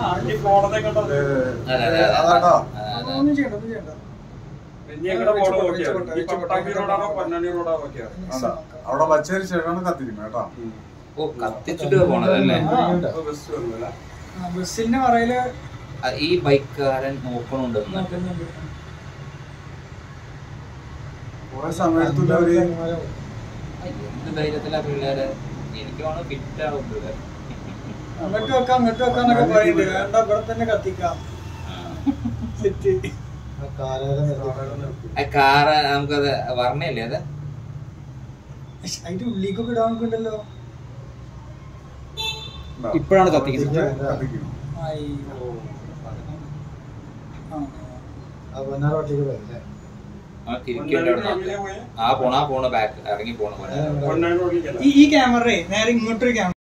ഈ പോണതെ കണ്ടത് അതെ, അതെ, അതെ. അതാട്ടോ അതെ, അതെ. ഒന്നും ചെയ്യണ്ട ഒന്നും ചെയ്യണ്ട പിന്നെ എങ്ങനെ പോണ നോക്കിയാണ് ഈ പട്ടാമ്പി റോഡാണോ പൊന്നാനി റോഡാണോ നോക്കിയാണ് അല്ല അവിടെ വച്ചതിന് ശേഷമാണ് കത്തിക്കുന്നത് കേട്ടോ ഓ കത്തിച്ചിട്ട് പോണതല്ലേ ബസ് വന്നില്ല ആ, ബസ്സിന്റെ പറയില് ആ, ഈ ബൈക്കുകാരൻ നോക്കണുണ്ട് നോക്കുന്നുണ്ട് കുറെ സമയത്തില്ല അവര് എന്ത് ധൈര്യത്തിലാ പിള്ളേര് എനിക്ക് വേണം ഫിറ്റ് ആവും പിള്ളേർ അങ്ങോട്ട് വെക്കാം അങ്ങോട്ട് വെക്കാന്നൊക്കെ പറയുന്നുണ്ട് വേണ്ട ഇവിടെ തന്നെ കത്തിക്കാം സെറ്റ് ആ കാറ് നമുക്കത് വർണ്ണയല്ലേ അത് അതിന്റെ ഉള്ളിലേക്കൊക്കെ ഇടാൻ ഉണ്ടല്ലോ ഇപ്പോഴാണ് കത്തിക്കുന്നത്. കത്തിക്കുന്നു ആ തിരിക്കേണ്ട ആ പോണ ആ പോണ ബാക്ക് ഇറങ്ങി പോണ പോലെ പൊന്നാനി റോഡിലേക്കല്ല ഈ ഈ ക്യാമറ നേരെ ഇങ്ങോട്ടൊരു ക്യാമറ